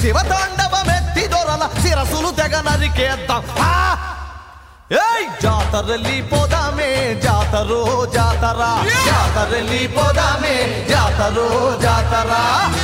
శివతాండవమెత్తి దొరల శిరసులు తెగ నరికేద్దాం ఆ! ఏయ్ జాతరల్లి పోదామే జాతరో జాతర జాతరల్లి పోదామే జాతరో జాతర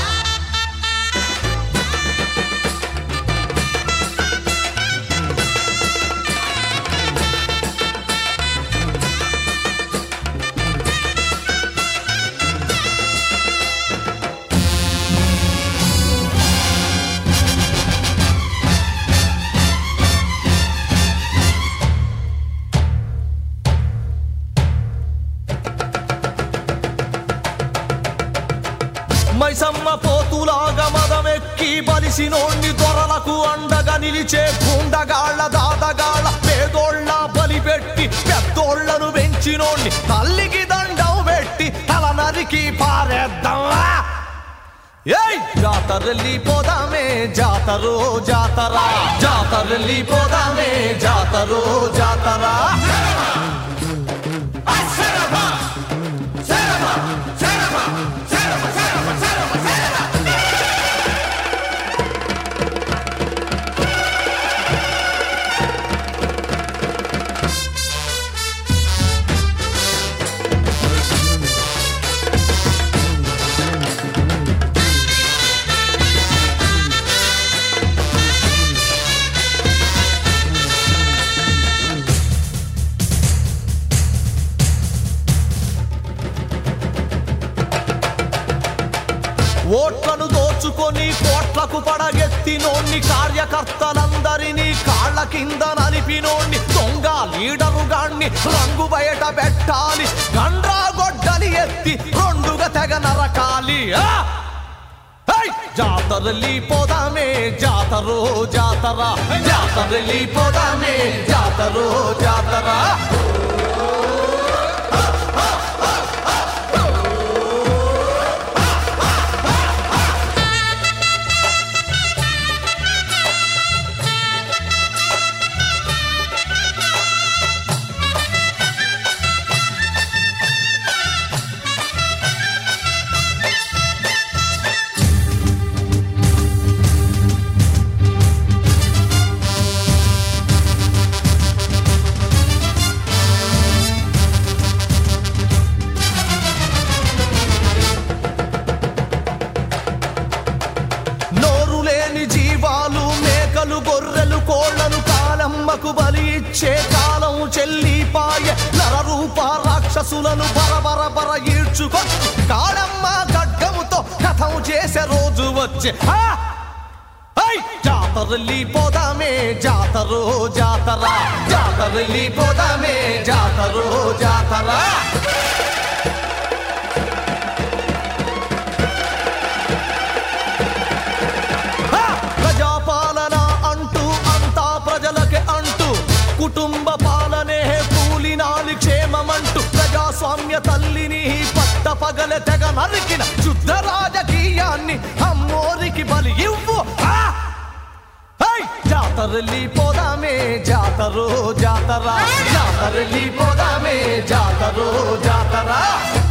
మైసమ్మ పోతులాగా మదమెక్కి బలిసినోణ్ణి దొరలకు అండగా నిలిచే గుండగాళ్ళ దాదగాళ్ళ పేదోళ్ళ బలిపెట్టి పెద్దోళ్లను పెంచినోణ్ణి తల్లికి దండం పెట్టి తల నరికి పారేద్దాం ఆ! ఏయ్ జాతరల్లి పోదామే జాతరో జాతర జాతరల్లి పోదామే జాతరో జాతర ఓట్లను దోచుకొని కోట్లకు పడగెత్తినోణ్ణి కార్యకర్తలందరినీ కాళ్ళ కింద నలిపినోణ్ణి దొంగ లీడరుగాణ్ణి రంగు బయట పెట్టాలి గండ్రా గొడ్డలి ఎత్తి రెండుగా తెగ నరకాలి ఆ! ఏయ్! జాతరల్లి పోదామే జాతరో జాతర జాతరల్లి పోదామే జాతరో జాతర నోరు లేని జీవాలు మేకలు గొర్రెలు కోళ్లను కాలమ్మకు బలి ఇచ్చే కాలం చెల్లిపాయ నరరూప రాక్షసులను బరబర బర ఈడ్చుకొచ్చి కాళమ్మ ఖడ్గముతో కథం చేసే రోజు వచ్చే ఆ! ఐ! జాతరల్లి పోదామే జాతరో జాతర జాతరల్లి పోదామే జాతరో జాతర హా! ప్రజాపాలన అంటూ అంతా ప్రజలకే అంటూ కుటుంబ పాలనే కూలినాలి క్షేమమంటూ ప్రజాస్వామ్య తల్లిని పట్ట పగల తెగ నరికిన శుద్ధ రాజకీయాన్ని అమ్మోరికి బలి ఇవ్వు హా! హై! జాతరల్లి పోదామే జాతరో జాతర జాతరల్లి పోదామే జాతరో జాతర